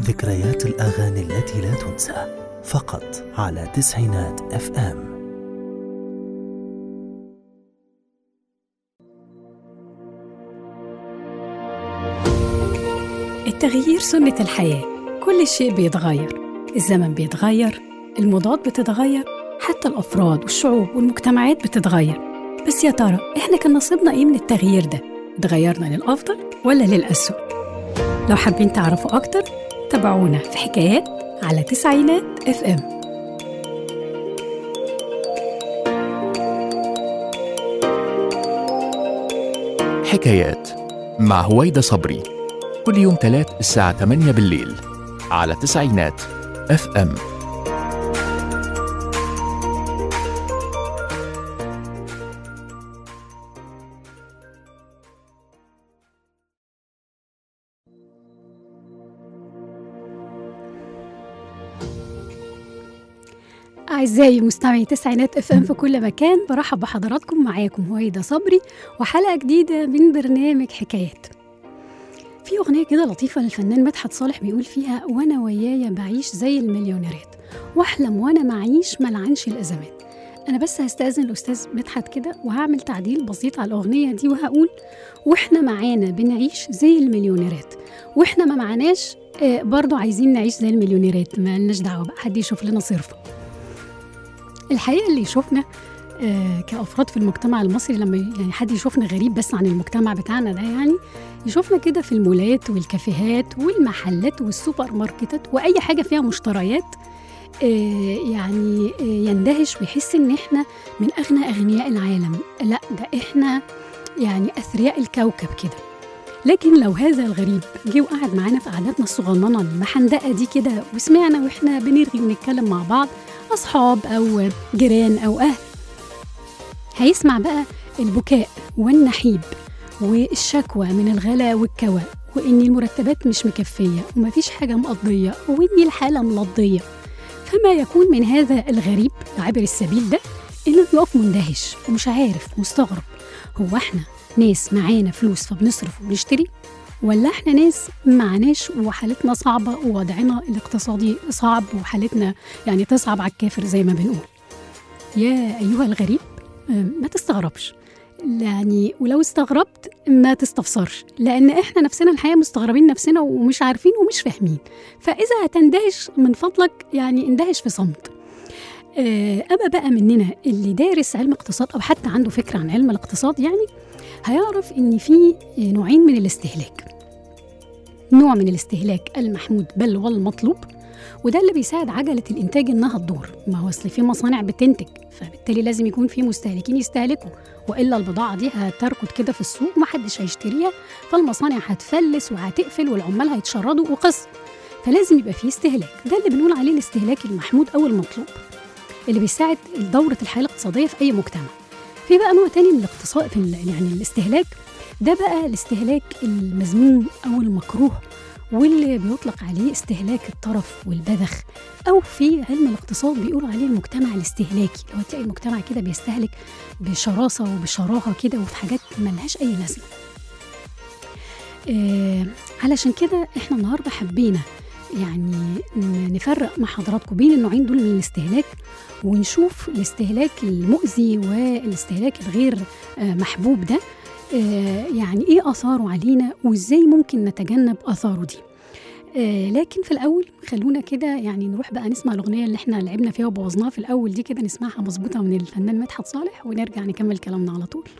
ذكريات الأغاني التي لا تنسى فقط على تسعينات اف ام التغيير سنة الحياة كل شيء بيتغير الزمن بيتغير الموضات بتتغير حتى الأفراد والشعوب والمجتمعات بتتغير بس يا ترى إحنا كان نصيبنا إيه من التغيير ده؟ اتغيرنا للأفضل ولا للأسوأ؟ لو حابين تعرفوا أكتر تابعونا في حكايات على تسعينات اف ام حكايات مع هويدا صبري كل يوم تلات الساعة 8 بالليل على تسعينات اف ام أعزائي مستمعي تسعينات اف ام في كل مكان برحب بحضراتكم معاكم هويدا صبري وحلقة جديدة من برنامج حكايات في أغنية كده لطيفة للفنان مدحت صالح بيقول فيها وأنا ويايا بعيش زي المليونيرات وأحلم وأنا معيش ملعنش الأزمات أنا بس هستأذن الأستاذ مدحت كده وهعمل تعديل بسيط على الأغنية دي وهقول وإحنا معانا بنعيش زي المليونيرات وإحنا ما معناش آه، برضو عايزين نعيش زي المليونيرات ما لناش دعوة بقى حد يشوف لنا صرفة الحقيقه اللي يشوفنا آه، كافراد في المجتمع المصري لما ي- يعني حد يشوفنا غريب بس عن المجتمع بتاعنا ده يعني يشوفنا كده في المولات والكافيهات والمحلات والسوبر ماركتات واي حاجه فيها مشتريات آه، يعني آه، يندهش ويحس ان احنا من اغنى اغنياء العالم لا ده احنا يعني اثرياء الكوكب كده لكن لو هذا الغريب جه وقعد معانا في قعداتنا الصغننه المحندقه دي كده وسمعنا واحنا بنرغي ونتكلم مع بعض أصحاب أو جيران أو أهل هيسمع بقى البكاء والنحيب والشكوى من الغلا والكوى وإن المرتبات مش مكفية ومفيش حاجة مقضية وإن الحالة ملضية فما يكون من هذا الغريب عبر السبيل ده إنه يقف مندهش ومش عارف مستغرب هو إحنا ناس معانا فلوس فبنصرف وبنشتري ولا احنا ناس معناش وحالتنا صعبة ووضعنا الاقتصادي صعب وحالتنا يعني تصعب على الكافر زي ما بنقول يا أيها الغريب آه، ما تستغربش يعني ولو استغربت ما تستفسرش لأن إحنا نفسنا الحقيقة مستغربين نفسنا ومش عارفين ومش فاهمين فإذا هتندهش من فضلك يعني اندهش في صمت آه، أما بقى مننا اللي دارس علم اقتصاد أو حتى عنده فكرة عن علم الاقتصاد يعني هيعرف إن في نوعين من الاستهلاك نوع من الاستهلاك المحمود بل والمطلوب وده اللي بيساعد عجلة الإنتاج إنها تدور ما هو أصل في مصانع بتنتج فبالتالي لازم يكون في مستهلكين يستهلكوا وإلا البضاعة دي هتركض كده في السوق ومحدش هيشتريها فالمصانع هتفلس وهتقفل والعمال هيتشردوا وقصة فلازم يبقى في استهلاك ده اللي بنقول عليه الاستهلاك المحمود أو المطلوب اللي بيساعد دورة الحياة الاقتصادية في أي مجتمع في بقى نوع تاني من الاقتصاد في ال- يعني الاستهلاك ده بقى الاستهلاك المذموم أو المكروه واللي بيطلق عليه استهلاك الطرف والبذخ أو في علم الاقتصاد بيقولوا عليه المجتمع الاستهلاكي لو تلاقي المجتمع كده بيستهلك بشراسة وبشراهة كده وفي حاجات ملهاش أي لازمة آه علشان كده احنا النهارده حبينا يعني ن- نفرق مع حضراتكم بين النوعين دول من الاستهلاك ونشوف الاستهلاك المؤذي والاستهلاك الغير آه، محبوب ده آه، يعني ايه اثاره علينا وازاي ممكن نتجنب اثاره دي آه، لكن في الاول خلونا كده يعني نروح بقى نسمع الاغنيه اللي احنا لعبنا فيها وبوظناها في الاول دي كده نسمعها مظبوطه من الفنان مدحت صالح ونرجع نكمل كلامنا على طول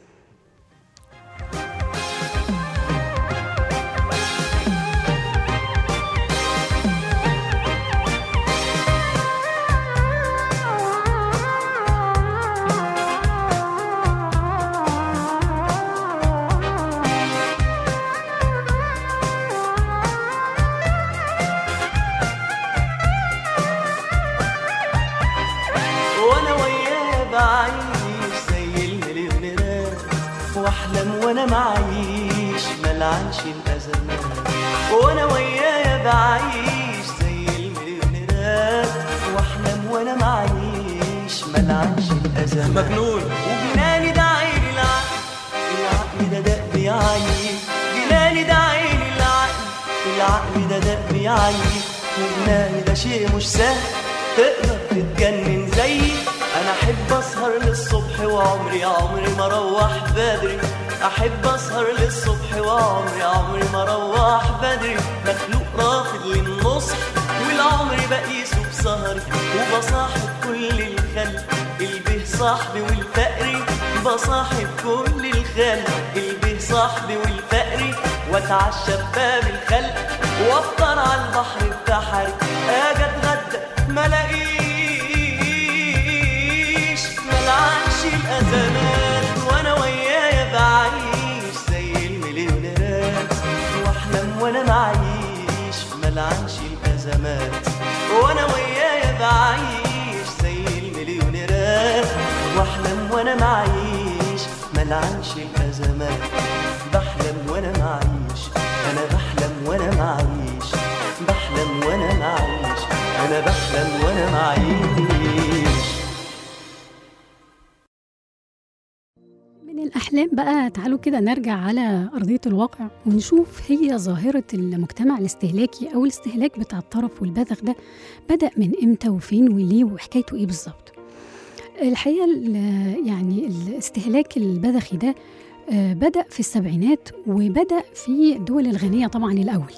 وانا وياه بعيش زي المليونيرات واحلم وانا معيش ملعنش الازمات وانا وياه بعيش زي المليونيرات واحلم وانا معيش ملعنش الازمات مجنون وجناني ده عين العقل العقل ده دق بيعيي جناني ده عين العقل العقل ده دق بيعيي وجناني ده شيء مش سهل تقدر تتجنن زيي انا احب اسهر للصبح وعمري عمري ما اروح بدري احب اسهر للصبح وعمري عمري ما اروح بدري مخلوق رافض للنصح والعمر بقيسه بسهري وبصاحب كل الخلق البه صاحبي والفقري بصاحب كل الخلق البه صاحبي والفقري واتعشى بباب الخلق وافطر على البحر بتاعي اجي اتغدى ما الاقيش ملعنش الازمات وانا ويايا بعيش زي المليونيرات واحلم وانا معيش ملعنش الازمات وانا ويايا بعيش زي المليونيرات واحلم وانا معيش ملعنش الازمات بحلم وانا معيش انا بحلم وانا معيش بحلم وانا معيش انا بحلم وانا معيش من الأحلام بقى تعالوا كده نرجع على أرضية الواقع ونشوف هي ظاهرة المجتمع الاستهلاكي أو الاستهلاك بتاع الطرف والبذخ ده بدأ من إمتى وفين وليه وحكايته إيه بالظبط الحقيقة ال- يعني الاستهلاك البذخي ده آه، بدأ في السبعينات وبدأ في الدول الغنية طبعا الأول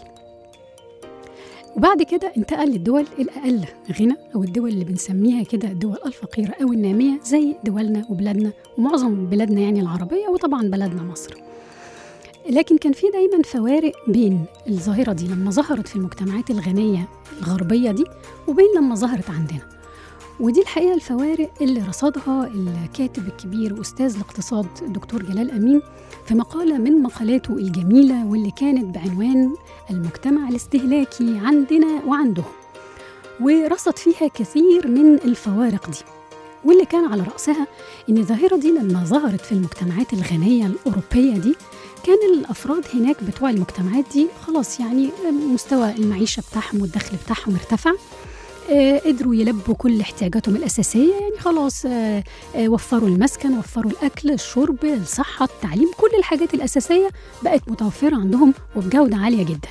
وبعد كده انتقل للدول الأقل غنى أو الدول اللي بنسميها كده الدول الفقيرة أو النامية زي دولنا وبلادنا ومعظم بلادنا يعني العربية وطبعا بلدنا مصر لكن كان في دايما فوارق بين الظاهرة دي لما ظهرت في المجتمعات الغنية الغربية دي وبين لما ظهرت عندنا ودي الحقيقة الفوارق اللي رصدها الكاتب الكبير أستاذ الاقتصاد الدكتور جلال أمين في مقالة من مقالاته الجميلة واللي كانت بعنوان المجتمع الاستهلاكي عندنا وعندهم ورصد فيها كثير من الفوارق دي واللي كان على رأسها إن الظاهرة دي لما ظهرت في المجتمعات الغنية الأوروبية دي كان الأفراد هناك بتوع المجتمعات دي خلاص يعني مستوى المعيشة بتاعهم والدخل بتاعهم ارتفع آه، قدروا يلبوا كل احتياجاتهم الأساسية يعني خلاص آه، آه، وفروا المسكن وفروا الأكل الشرب الصحة التعليم كل الحاجات الأساسية بقت متوفرة عندهم وبجودة عالية جدا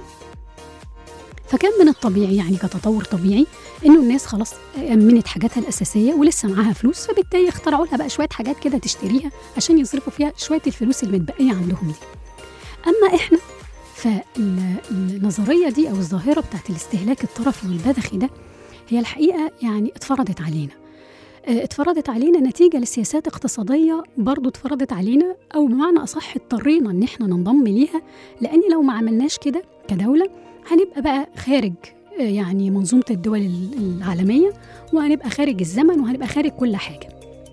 فكان من الطبيعي يعني كتطور طبيعي انه الناس خلاص امنت حاجاتها الاساسيه ولسه معاها فلوس فبالتالي اخترعوا لها بقى شويه حاجات كده تشتريها عشان يصرفوا فيها شويه الفلوس اللي متبقيه عندهم دي اما احنا فالنظريه دي او الظاهره بتاعت الاستهلاك الطرفي والبذخي ده هي الحقيقه يعني اتفرضت علينا آه، اتفرضت علينا نتيجه لسياسات اقتصاديه برضو اتفرضت علينا او بمعنى اصح اضطرينا ان احنا ننضم ليها لان لو ما عملناش كده كدوله هنبقى بقى خارج آه، يعني منظومه الدول ال- العالميه وهنبقى خارج الزمن وهنبقى خارج كل حاجه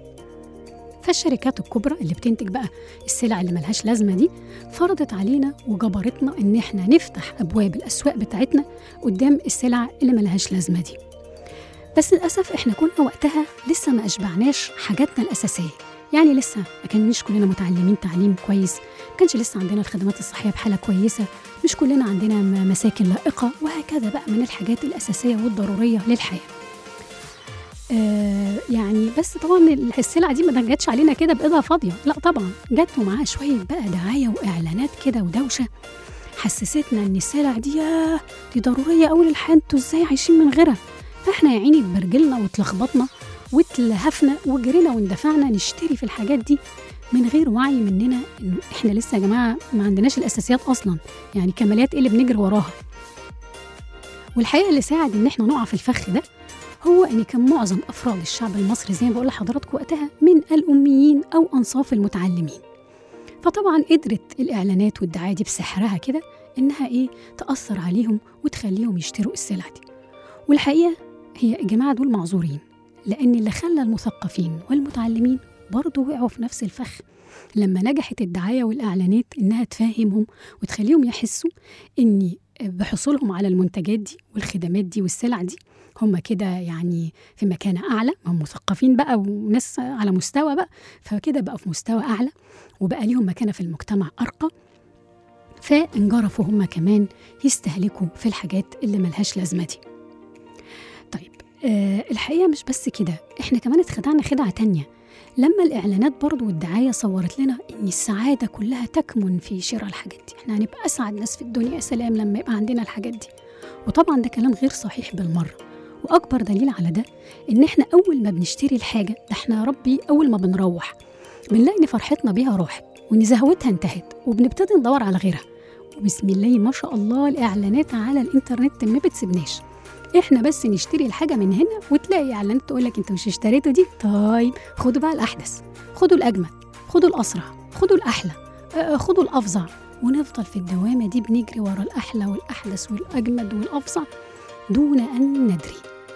فالشركات الكبرى اللي بتنتج بقى السلع اللي ملهاش لازمه دي فرضت علينا وجبرتنا ان احنا نفتح ابواب الاسواق بتاعتنا قدام السلع اللي ملهاش لازمه دي بس للاسف احنا كنا وقتها لسه ما اشبعناش حاجاتنا الاساسيه يعني لسه ما كناش كلنا متعلمين تعليم كويس ما كانش لسه عندنا الخدمات الصحيه بحاله كويسه مش كلنا عندنا م- مساكن لائقه وهكذا بقى من الحاجات الاساسيه والضروريه للحياه آه يعني بس طبعا السلعه دي ما جاتش علينا كده بايدها فاضيه لا طبعا جت ومعاها شويه بقى دعايه واعلانات كده ودوشه حسستنا ان السلع دي ياه دي ضروريه قوي للحياه انتوا ازاي عايشين من غيرها فاحنا يا عيني اتبرجلنا واتلخبطنا واتلهفنا وجرينا واندفعنا نشتري في الحاجات دي من غير وعي مننا انه احنا لسه يا جماعه ما عندناش الاساسيات اصلا يعني كماليات ايه اللي بنجري وراها والحقيقه اللي ساعد ان احنا نقع في الفخ ده هو ان كان معظم افراد الشعب المصري زي ما بقول لحضراتكم وقتها من الاميين او انصاف المتعلمين فطبعا قدرت الاعلانات والدعايه دي بسحرها كده انها ايه تاثر عليهم وتخليهم يشتروا السلع دي والحقيقه هي الجماعه دول معذورين لان اللي خلى المثقفين والمتعلمين برضه وقعوا في نفس الفخ لما نجحت الدعايه والاعلانات انها تفهمهم وتخليهم يحسوا ان بحصولهم على المنتجات دي والخدمات دي والسلع دي هم كده يعني في مكانة أعلى هم مثقفين بقى وناس على مستوى بقى فكده بقى في مستوى أعلى وبقى ليهم مكانة في المجتمع أرقى فانجرفوا هم كمان يستهلكوا في الحاجات اللي ملهاش لازمة دي طيب آه الحقيقة مش بس كده احنا كمان اتخدعنا خدعة تانية لما الإعلانات برضو والدعاية صورت لنا إن السعادة كلها تكمن في شراء الحاجات دي إحنا هنبقى أسعد ناس في الدنيا يا سلام لما يبقى عندنا الحاجات دي وطبعا ده كلام غير صحيح بالمرة وأكبر دليل على ده إن إحنا أول ما بنشتري الحاجة ده إحنا يا ربي أول ما بنروح بنلاقي إن فرحتنا بيها راحت وإن زهوتها انتهت وبنبتدي ندور على غيرها وبسم الله ما شاء الله الإعلانات على الإنترنت ما بتسيبناش احنا بس نشتري الحاجه من هنا وتلاقي اعلانات تقول لك انت مش اشتريته دي طيب خدوا بقى الاحدث خدوا الاجمل خدوا الاسرع خدوا الاحلى آه، خدوا الافظع ونفضل في الدوامه دي بنجري ورا الاحلى والاحدث والاجمد والافظع دون ان ندري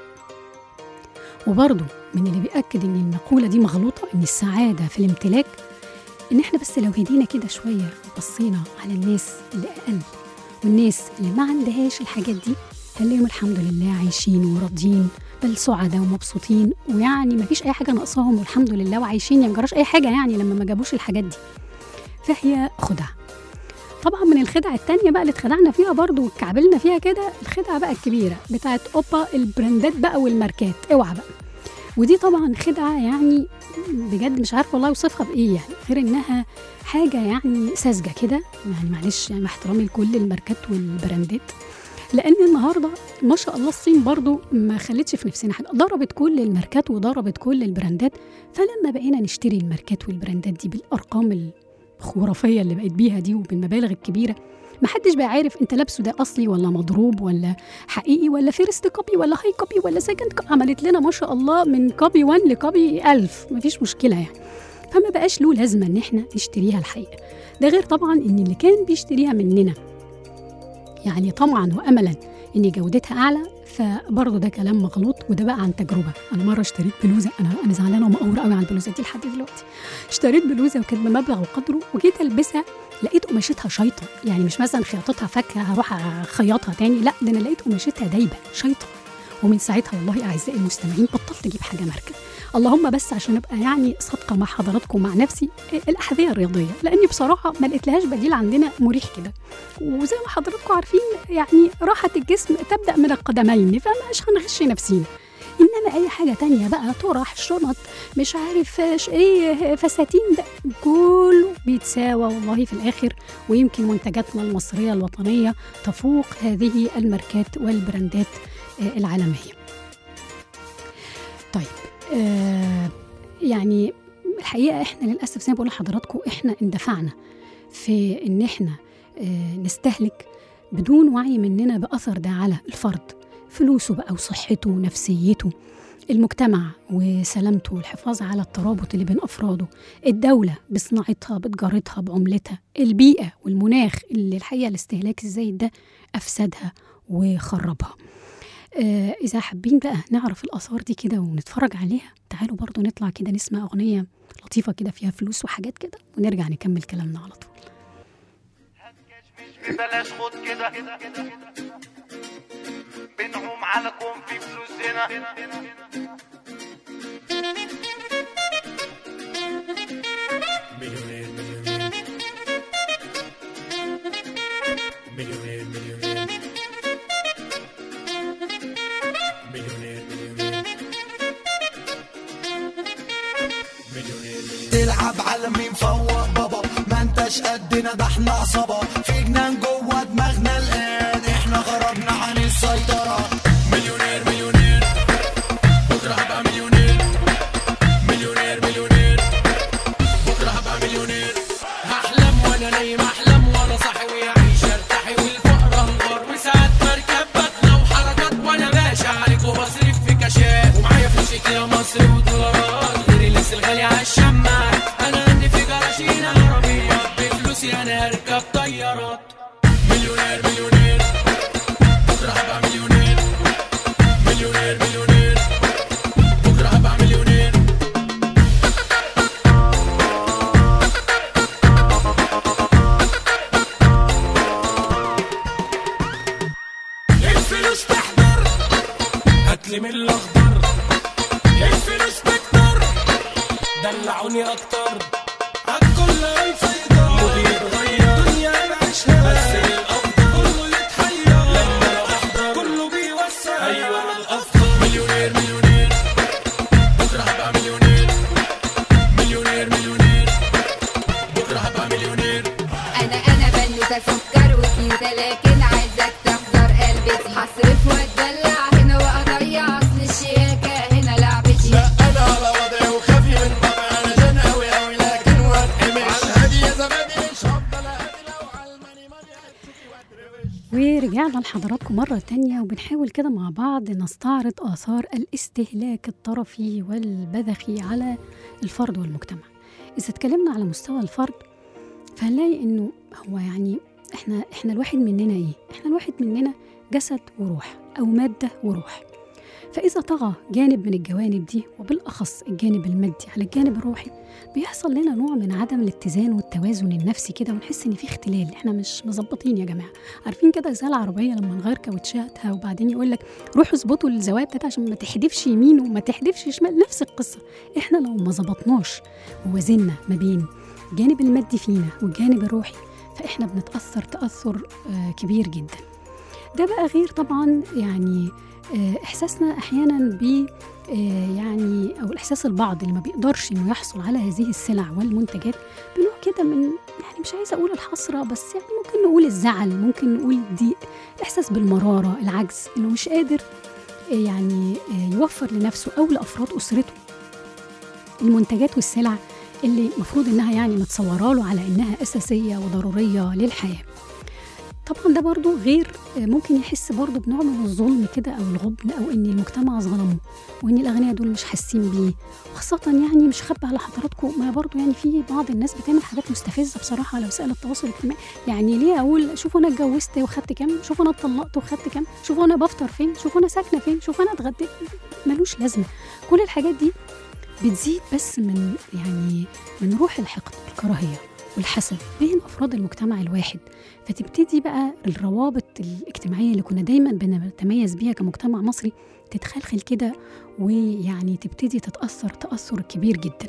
وبرضه من اللي بيأكد ان المقوله دي مغلوطه ان السعاده في الامتلاك ان احنا بس لو هدينا كده شويه وبصينا على الناس اللي اقل والناس اللي ما عندهاش الحاجات دي هنلاقيهم الحمد لله عايشين وراضيين بل سعداء ومبسوطين ويعني ما فيش اي حاجه ناقصاهم والحمد لله وعايشين يعني ما جراش اي حاجه يعني لما ما جابوش الحاجات دي فهي خدعه طبعا من الخدع التانية بقى اللي اتخدعنا فيها برضو واتكعبلنا فيها كده الخدعة بقى الكبيرة بتاعت اوبا البراندات بقى والماركات اوعى بقى ودي طبعا خدعة يعني بجد مش عارفة والله اوصفها بايه يعني غير انها حاجة يعني ساذجة كده يعني معلش يعني مع احترامي لكل الماركات والبراندات لان النهارده ما شاء الله الصين برضو ما خلتش في نفسنا حاجه ضربت كل الماركات وضربت كل البراندات فلما بقينا نشتري الماركات والبراندات دي بالارقام الخرافيه اللي بقت بيها دي وبالمبالغ الكبيره محدش بقى عارف انت لابسه ده اصلي ولا مضروب ولا حقيقي ولا فيرست كوبي ولا هاي كوبي ولا سكند كوبي عملت لنا ما شاء الله من كوبي 1 لكوبي 1000 مفيش مشكله يعني فما بقاش له لازمه ان احنا نشتريها الحقيقه ده غير طبعا ان اللي كان بيشتريها مننا يعني طمعا واملا ان جودتها اعلى فبرضه ده كلام مغلوط وده بقى عن تجربه انا مره اشتريت بلوزه انا انا زعلانه ومقوره قوي على البلوزه دي لحد دلوقتي اشتريت بلوزه وكانت بمبلغ وقدره وجيت البسها لقيت قماشتها شيطه يعني مش مثلا خياطتها فكه هروح اخيطها تاني لا ده انا لقيت قماشتها دايبه شيطه ومن ساعتها والله اعزائي المستمعين بطلت اجيب حاجه ماركه اللهم بس عشان ابقى يعني صادقه مع حضراتكم مع نفسي الاحذيه الرياضيه لاني بصراحه ما لقيتلهاش بديل عندنا مريح كده وزي ما حضراتكم عارفين يعني راحه الجسم تبدا من القدمين فمش هنغش نفسينا انما اي حاجه تانية بقى طرح شنط مش عارف ش- ايه فساتين ده كله بيتساوى والله في الاخر ويمكن منتجاتنا المصريه الوطنيه تفوق هذه الماركات والبراندات آه، العالميه طيب آه يعني الحقيقه احنا للاسف زي ما بقول لحضراتكم احنا اندفعنا في ان احنا آه نستهلك بدون وعي مننا باثر ده على الفرد فلوسه بقى وصحته ونفسيته المجتمع وسلامته والحفاظ على الترابط اللي بين افراده الدوله بصناعتها بتجارتها بعملتها البيئه والمناخ اللي الحقيقه الاستهلاك الزايد ده افسدها وخربها آه إذا حابين بقى نعرف الآثار دي كده ونتفرج عليها تعالوا برضو نطلع كده نسمع أغنية لطيفة كده فيها فلوس وحاجات كده ونرجع نكمل كلامنا على طول بلاش خد كده بنعوم على كون في فلوس هنا تلعب على مين فوق بابا ما انتش قدنا ده احنا عصابة في جنان جوه دماغنا الآن احنا خرجنا عن السيطرة مليونير مليونير بكرة هبقى مليونير مليونير مليونير بكرة هبقى مليونير هحلم وانا نايم احلم وانا صاحي ويعيش ارتاحي والفقر انهار وساعات مركب بدله وحركات وانا ماشي عليك وبصرف في كاشات ومعايا فلوسك يا مصر ودولارات غير اللبس الغالي على الشماعات انا عندي في جراشين عربية بفلوسي انا هركب طيارات مليونير مليونير بكرة هبقى مليونير مليونير مليونير بكرة هبقى مليونير الفلوس تحضر هاتلي من الاخضر الفلوس تكتر دلعوني اكتر عالكل هيفيضر وبيتغير دنيا بعيشها بس الافضل كله يتحير لما انا بحضر كله بيوسع ايوه انا الافضل مليونير مليونير بكره هبقى مليونير ورجعنا لحضراتكم مرة تانية وبنحاول كده مع بعض نستعرض آثار الاستهلاك الطرفي والبذخي على الفرد والمجتمع إذا اتكلمنا على مستوى الفرد فهنلاقي إنه هو يعني إحنا إحنا الواحد مننا إيه؟ إحنا الواحد مننا جسد وروح أو مادة وروح فإذا طغى جانب من الجوانب دي وبالأخص الجانب المادي على الجانب الروحي بيحصل لنا نوع من عدم الاتزان والتوازن النفسي كده ونحس إن في اختلال إحنا مش مظبطين يا جماعة عارفين كده زي العربية لما نغير كاوتشاتها وبعدين يقول لك روحوا اظبطوا الزوايا بتاعتها عشان ما تحدفش يمين وما تحدفش شمال نفس القصة إحنا لو ما ظبطناش ووزنا ما بين الجانب المادي فينا والجانب الروحي فإحنا بنتأثر تأثر آه، كبير جدا ده بقى غير طبعا يعني آه، احساسنا احيانا ب آه، يعني او الاحساس البعض اللي ما بيقدرش انه يحصل على هذه السلع والمنتجات بنوع كده من يعني مش عايزه اقول الحسره بس يعني ممكن نقول الزعل ممكن نقول الضيق الاحساس بالمراره العجز انه مش قادر آه، يعني آه، يوفر لنفسه او لافراد اسرته المنتجات والسلع اللي المفروض انها يعني متصوره له على انها اساسيه وضروريه للحياه طبعا ده برضو غير آه، ممكن يحس برضو بنوع من الظلم كده او الغبن او ان المجتمع ظلمه وان الاغنياء دول مش حاسين بيه خاصه يعني مش خبي على حضراتكم ما برضو يعني في بعض الناس بتعمل حاجات مستفزه بصراحه على وسائل التواصل الاجتماعي يعني ليه اقول شوفوا انا اتجوزت وخدت كام شوفوا انا اتطلقت وخدت كام شوفوا انا بفطر فين شوفوا انا ساكنه فين شوفوا انا اتغديت ملوش لازمه كل الحاجات دي بتزيد بس من يعني من روح الحقد والكراهيه والحسد بين افراد المجتمع الواحد فتبتدي بقى الروابط الاجتماعيه اللي كنا دايما بنتميز بيها كمجتمع مصري تتخلخل كده ويعني تبتدي تتاثر تاثر كبير جدا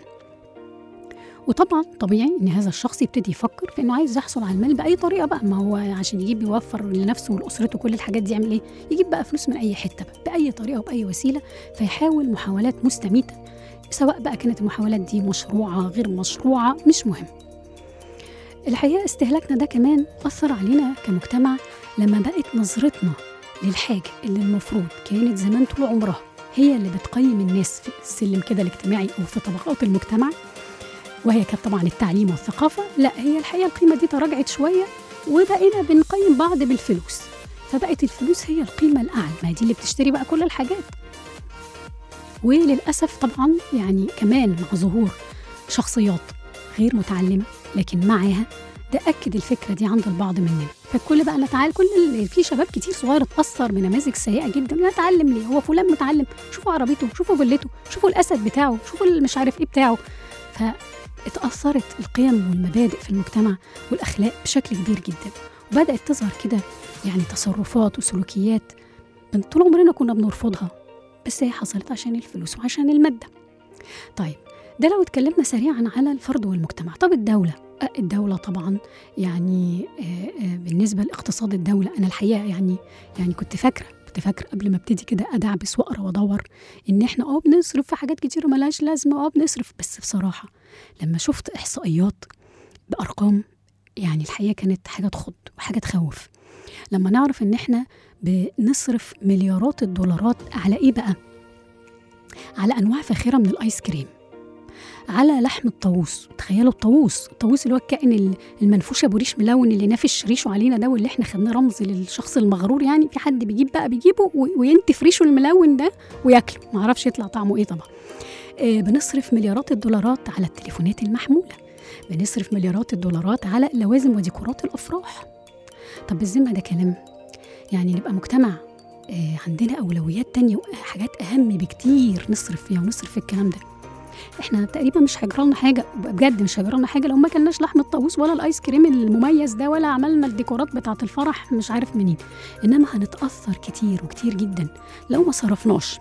وطبعا طبيعي ان هذا الشخص يبتدي يفكر في انه عايز يحصل على المال باي طريقه بقى ما هو عشان يجيب يوفر لنفسه ولاسرته كل الحاجات دي يعمل ايه يجيب بقى فلوس من اي حته بقى باي طريقه وباي وسيله فيحاول محاولات مستميته سواء بقى كانت المحاولات دي مشروعه غير مشروعه مش مهم الحقيقه استهلاكنا ده كمان اثر علينا كمجتمع لما بقت نظرتنا للحاجه اللي المفروض كانت زمان طول عمرها هي اللي بتقيم الناس في السلم كده الاجتماعي او في طبقات المجتمع وهي كانت طبعا التعليم والثقافه لا هي الحقيقه القيمه دي تراجعت شويه وبقينا بنقيم بعض بالفلوس فبقت الفلوس هي القيمه الاعلى ما هي دي اللي بتشتري بقى كل الحاجات وللاسف طبعا يعني كمان مع ظهور شخصيات غير متعلمه لكن معاها ده اكد الفكره دي عند البعض مننا فالكل بقى نتعلم كل ال- في شباب كتير صغير اتاثر بنماذج سيئه جدا نتعلم ليه هو فلان متعلم شوفوا عربيته شوفوا فيلته شوفوا الاسد بتاعه شوفوا اللي مش عارف ايه بتاعه فاتاثرت القيم والمبادئ في المجتمع والاخلاق بشكل كبير جدا وبدات تظهر كده يعني تصرفات وسلوكيات من طول عمرنا كنا بنرفضها بس هي حصلت عشان الفلوس وعشان الماده طيب ده لو اتكلمنا سريعا على الفرد والمجتمع طب الدولة آه، الدولة طبعا يعني آه، آه، بالنسبة لاقتصاد الدولة أنا الحقيقة يعني يعني كنت فاكرة كنت فاكرة قبل ما ابتدي كده أدعبس وأقرأ وأدور إن إحنا أه بنصرف في حاجات كتير ملهاش لازمة أه بنصرف بس بصراحة لما شفت إحصائيات بأرقام يعني الحقيقة كانت حاجة تخض وحاجة تخوف لما نعرف إن إحنا بنصرف مليارات الدولارات على إيه بقى؟ على أنواع فاخرة من الآيس كريم على لحم الطاووس تخيلوا الطاووس الطاووس اللي هو الكائن ال- المنفوش ابو ريش ملون اللي نافش ريشه علينا ده واللي احنا خدناه رمز للشخص المغرور يعني في حد بيجيب بقى بيجيبه و- وينتف ريشه الملون ده وياكله ما اعرفش يطلع طعمه ايه طبعا آه بنصرف مليارات الدولارات على التليفونات المحموله بنصرف مليارات الدولارات على لوازم وديكورات الافراح طب بالذمه ده كلام يعني نبقى مجتمع آه عندنا اولويات تانية وحاجات اهم بكتير نصرف فيها ونصرف في الكلام ده احنا تقريبا مش هيجرالنا حاجه بجد مش هيجرالنا حاجه لو ما كلناش لحم الطاووس ولا الايس كريم المميز ده ولا عملنا الديكورات بتاعه الفرح مش عارف منين انما هنتاثر كتير وكتير جدا لو ما صرفناش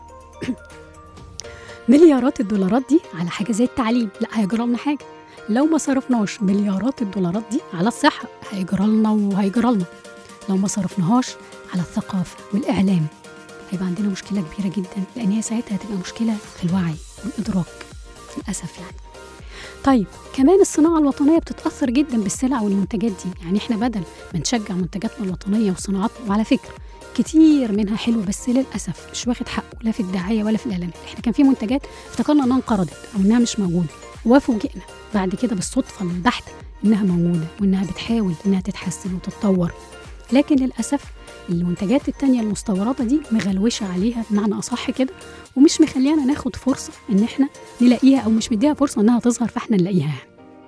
مليارات الدولارات دي على حاجه زي التعليم لا هيجرالنا حاجه لو ما صرفناش مليارات الدولارات دي على الصحه هيجرالنا وهيجرالنا لو ما صرفناهاش على الثقافه والاعلام هيبقى عندنا مشكله كبيره جدا لان هي ساعتها هتبقى مشكله في الوعي والادراك للاسف يعني طيب كمان الصناعه الوطنيه بتتاثر جدا بالسلع والمنتجات دي يعني احنا بدل ما نشجع منتجاتنا الوطنيه وصناعاتنا وعلى فكره كتير منها حلو بس للاسف مش واخد حقه لا في الدعايه ولا في الاعلانات احنا كان في منتجات افتكرنا انها انقرضت او انها مش موجوده وفوجئنا بعد كده بالصدفه البحته انها موجوده وانها بتحاول انها تتحسن وتتطور لكن للاسف المنتجات التانية المستوردة دي مغلوشة عليها بمعنى أصح كده ومش مخليانا ناخد فرصة إن إحنا نلاقيها أو مش مديها فرصة إنها تظهر فإحنا نلاقيها يعني.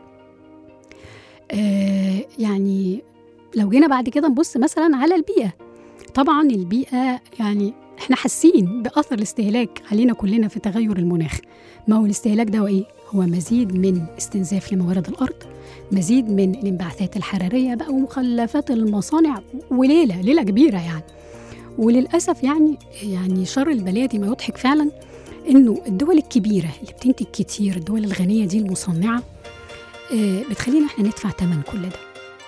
آه يعني لو جينا بعد كده نبص مثلا على البيئة طبعا البيئة يعني احنا حاسين بأثر الاستهلاك علينا كلنا في تغير المناخ ما هو الاستهلاك ده هو ايه؟ هو مزيد من استنزاف لموارد الأرض مزيد من الانبعاثات الحرارية بقى ومخلفات المصانع وليلة ليلة كبيرة يعني وللأسف يعني يعني شر البلية دي ما يضحك فعلا إنه الدول الكبيرة اللي بتنتج كتير الدول الغنية دي المصنعة آه، بتخلينا احنا ندفع ثمن كل ده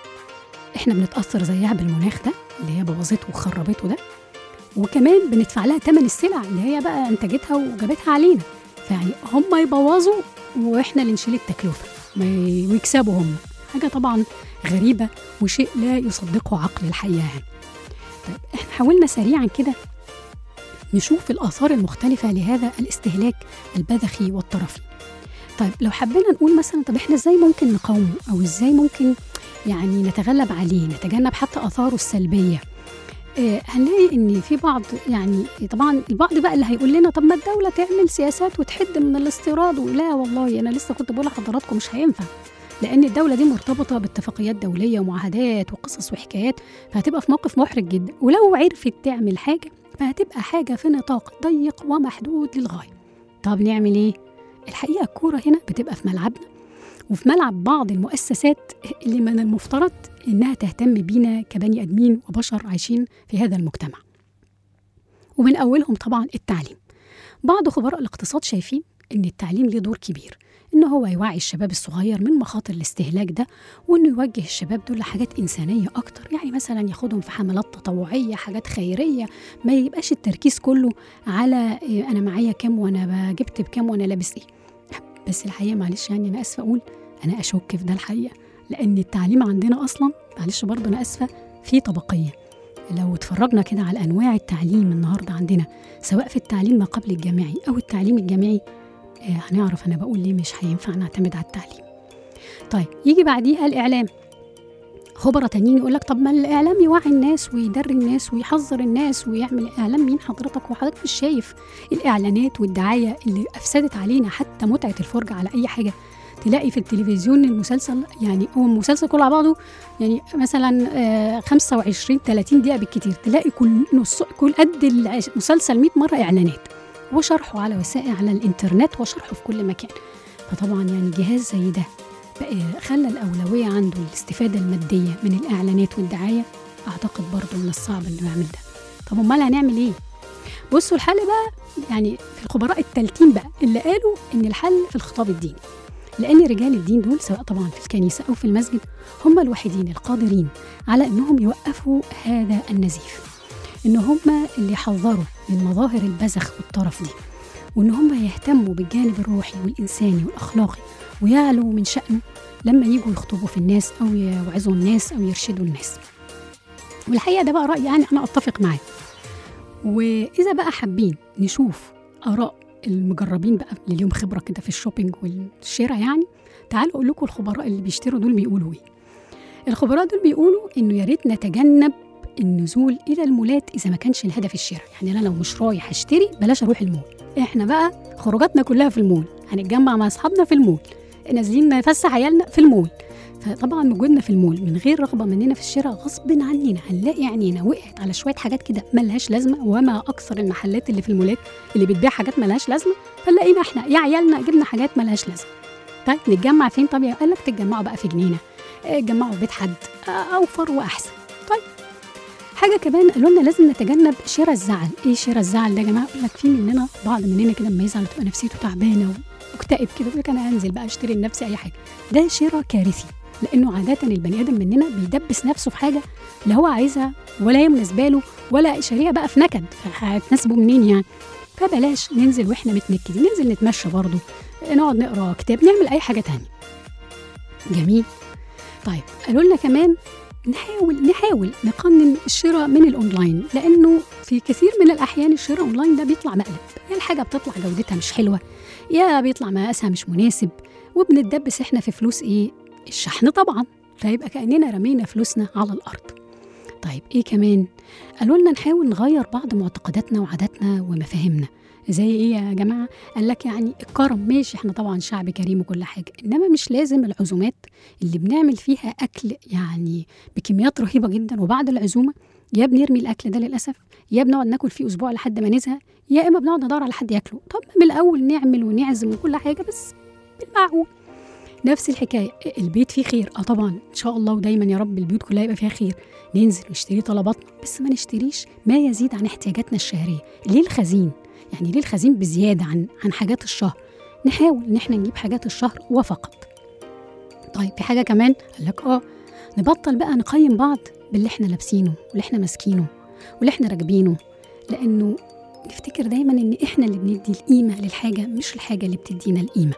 احنا بنتأثر زيها بالمناخ ده اللي هي بوظته وخربته ده وكمان بندفع لها ثمن السلع اللي هي بقى انتجتها وجابتها علينا فيعني هم يبوظوا واحنا اللي نشيل التكلفه ما ي- ويكسبوا هم حاجه طبعا غريبه وشيء لا يصدقه عقل الحقيقه يعني طيب احنا حاولنا سريعا كده نشوف الاثار المختلفه لهذا الاستهلاك البذخي والطرفي طيب لو حبينا نقول مثلا طب احنا ازاي ممكن نقاومه او ازاي ممكن يعني نتغلب عليه نتجنب حتى اثاره السلبيه آه، هنلاقي ان في بعض يعني طبعا البعض بقى اللي هيقول لنا طب ما الدوله تعمل سياسات وتحد من الاستيراد ولا والله انا لسه كنت بقول لحضراتكم مش هينفع لان الدوله دي مرتبطه باتفاقيات دوليه ومعاهدات وقصص وحكايات فهتبقى في موقف محرج جدا ولو عرفت تعمل حاجه فهتبقى حاجه في نطاق ضيق ومحدود للغايه طب نعمل ايه الحقيقه الكوره هنا بتبقى في ملعبنا وفي ملعب بعض المؤسسات اللي من المفترض انها تهتم بينا كبني ادمين وبشر عايشين في هذا المجتمع. ومن اولهم طبعا التعليم. بعض خبراء الاقتصاد شايفين ان التعليم له دور كبير ان هو يوعي الشباب الصغير من مخاطر الاستهلاك ده وانه يوجه الشباب دول لحاجات انسانيه اكتر يعني مثلا ياخدهم في حملات تطوعيه حاجات خيريه ما يبقاش التركيز كله على إيه، انا معايا كام وانا جبت بكام وانا لابس ايه بس الحقيقه معلش يعني انا اسفه اقول انا اشك في ده الحقيقه لان التعليم عندنا اصلا معلش برضه انا اسفه في طبقيه لو اتفرجنا كده على انواع التعليم النهارده عندنا سواء في التعليم ما قبل الجامعي او التعليم الجامعي آه، هنعرف انا بقول ليه مش هينفع نعتمد على التعليم طيب يجي بعديها الاعلام خبراء تانيين يقول لك طب ما الاعلام يوعي الناس ويدري الناس ويحذر الناس ويعمل اعلام مين حضرتك وحضرتك مش شايف الاعلانات والدعايه اللي افسدت علينا حتى متعه الفرجه على اي حاجه تلاقي في التلفزيون المسلسل يعني هو المسلسل كله على بعضه يعني مثلا آه، 25 30 دقيقه بالكتير تلاقي كل نص كل قد المسلسل 100 مره اعلانات وشرحه على وسائل على الانترنت وشرحه في كل مكان فطبعا يعني جهاز زي ده بقى خلى الاولويه عنده الاستفاده الماديه من الاعلانات والدعايه اعتقد برضه من الصعب انه يعمل ده طب امال هنعمل ايه بصوا الحل بقى يعني في الخبراء التالتين بقى اللي قالوا ان الحل في الخطاب الديني لان رجال الدين دول سواء طبعا في الكنيسه او في المسجد هم الوحيدين القادرين على انهم يوقفوا هذا النزيف ان هم اللي يحذروا من مظاهر البذخ والطرف دي وان هم يهتموا بالجانب الروحي والانساني والاخلاقي ويعلوا من شأنه لما يجوا يخطبوا في الناس او يوعظوا الناس او يرشدوا الناس والحقيقه ده بقى راي يعني انا اتفق معاه واذا بقى حابين نشوف اراء المجربين بقى اللي ليهم خبره كده في الشوبينج والشراء يعني تعالوا اقول لكم الخبراء اللي بيشتروا دول بيقولوا ايه الخبراء دول بيقولوا انه يا ريت نتجنب النزول الى المولات اذا ما كانش الهدف الشراء يعني انا لو مش رايح اشتري بلاش اروح المول احنا بقى خروجاتنا كلها في المول هنتجمع مع اصحابنا في المول نازلين نفسح عيالنا في المول فطبعا وجودنا في المول من غير رغبه مننا في الشراء غصب عننا هنلاقي عينينا وقعت على شويه حاجات كده ملهاش لازمه وما اكثر المحلات اللي في المولات اللي بتبيع حاجات ملهاش لازمه فنلاقينا احنا يا عيالنا جبنا حاجات ملهاش لازمه طيب نتجمع فين طب قال لك تتجمعوا بقى في جنينه آه، اتجمعوا في بيت حد آه، اوفر واحسن طيب حاجه كمان قالوا لنا لازم نتجنب شراء الزعل ايه شراء الزعل ده يا جماعه يقول لك في مننا بعض مننا كده لما يزعل تبقى نفسيته تعبانه ومكتئب كده يقول لك انا هنزل بقى اشتري لنفسي اي حاجه ده شراء كارثي لانه عاده البني ادم مننا بيدبس نفسه في حاجه لا هو عايزها ولا هي مناسبه له ولا شاريها بقى في نكد فهتناسبه منين يعني فبلاش ننزل واحنا متنكدين ننزل نتمشى برضه نقعد نقرا كتاب نعمل اي حاجه تانية جميل طيب قالوا لنا كمان نحاول نحاول نقنن الشراء من الاونلاين لانه في كثير من الاحيان الشراء اونلاين ده بيطلع مقلب يا الحاجه بتطلع جودتها مش حلوه يا بيطلع مقاسها مش مناسب وبنتدبس احنا في فلوس ايه الشحن طبعا فيبقى كاننا رمينا فلوسنا على الارض طيب ايه كمان قالوا لنا نحاول نغير بعض معتقداتنا وعاداتنا ومفاهيمنا زي ايه يا جماعه قال لك يعني الكرم ماشي احنا طبعا شعب كريم وكل حاجه انما مش لازم العزومات اللي بنعمل فيها اكل يعني بكميات رهيبه جدا وبعد العزومه يا بنرمي الاكل ده للاسف يا بنقعد ناكل فيه اسبوع لحد ما نزهق يا اما بنقعد ندور على حد ياكله طب من الاول نعمل ونعزم وكل حاجه بس بالمعقول نفس الحكايه البيت فيه خير اه طبعا ان شاء الله ودايما يا رب البيوت كلها يبقى فيها خير ننزل نشتري طلباتنا بس ما نشتريش ما يزيد عن احتياجاتنا الشهريه ليه الخزين يعني ليه الخزين بزياده عن عن حاجات الشهر نحاول ان احنا نجيب حاجات الشهر وفقط طيب في حاجه كمان قال لك اه نبطل بقى نقيم بعض باللي احنا لابسينه واللي احنا ماسكينه واللي احنا راكبينه لانه نفتكر دايما ان احنا اللي بندي القيمه للحاجه مش الحاجه اللي بتدينا القيمه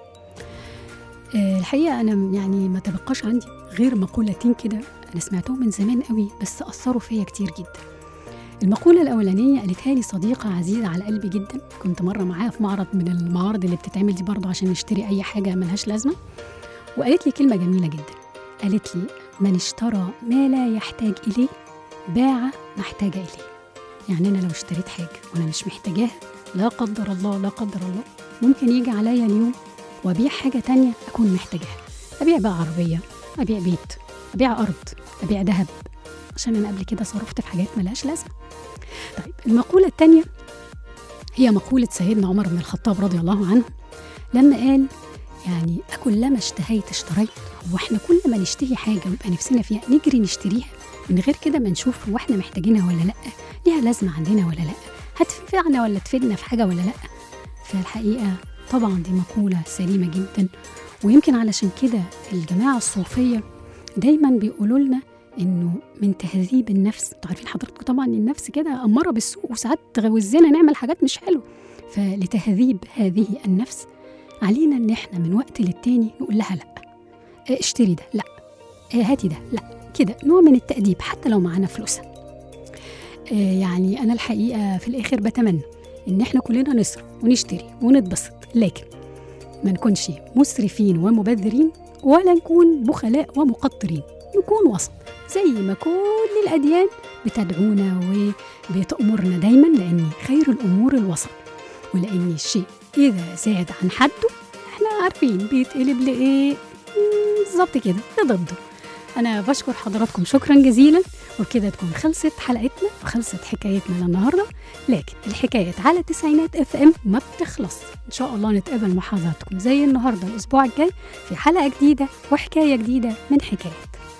آه، الحقيقه انا يعني ما تبقاش عندي غير مقولتين كده انا سمعتهم من زمان قوي بس اثروا فيا كتير جدا المقولة الأولانية قالتها لي صديقة عزيزة على قلبي جدا كنت مرة معاها في معرض من المعارض اللي بتتعمل دي برضه عشان نشتري أي حاجة ملهاش لازمة وقالت لي كلمة جميلة جدا قالت لي من اشترى ما لا يحتاج إليه باع ما احتاج إليه يعني أنا لو اشتريت حاجة وأنا مش محتاجاها لا قدر الله لا قدر الله ممكن يجي عليا اليوم وأبيع حاجة تانية أكون محتاجاها أبيع بقى عربية أبيع بيت أبيع أرض أبيع ذهب عشان أنا قبل كده صرفت في حاجات ملهاش لازمة طيب المقولة التانية هي مقولة سيدنا عمر بن الخطاب رضي الله عنه لما قال يعني أكلما اشتهيت اشتريت هو احنا كل ما نشتهي حاجة ويبقى نفسنا فيها نجري نشتريها من غير كده ما نشوف هو احنا محتاجينها ولا لأ ليها لازمة عندنا ولا لأ هتنفعنا ولا تفيدنا في حاجة ولا لأ فالحقيقة طبعا دي مقولة سليمة جدا ويمكن علشان كده الجماعة الصوفية دايما بيقولوا لنا انه من تهذيب النفس انتوا عارفين حضراتكم طبعا النفس كده اماره بالسوء وساعات تغوزنا نعمل حاجات مش حلوه فلتهذيب هذه النفس علينا ان احنا من وقت للتاني نقول لها لا اه، اشتري ده لا اه، هاتي ده لا كده نوع من التأديب حتى لو معانا فلوسها اه، يعني انا الحقيقه في الاخر بتمنى ان احنا كلنا نصرف ونشتري ونتبسط لكن ما نكونش مسرفين ومبذرين ولا نكون بخلاء ومقطرين نكون وسط زي ما كل الأديان بتدعونا وبتأمرنا دايما لأن خير الأمور الوسط ولأن الشيء إذا زاد عن حده احنا عارفين بيتقلب لإيه مم، بالظبط كده لضده أنا بشكر حضراتكم شكرا جزيلا وبكده تكون خلصت حلقتنا وخلصت حكايتنا للنهارده لكن الحكايات على تسعينات اف ام ما بتخلص ان شاء الله نتقابل مع حضراتكم زي النهارده الاسبوع الجاي في حلقه جديده وحكايه جديده من حكايات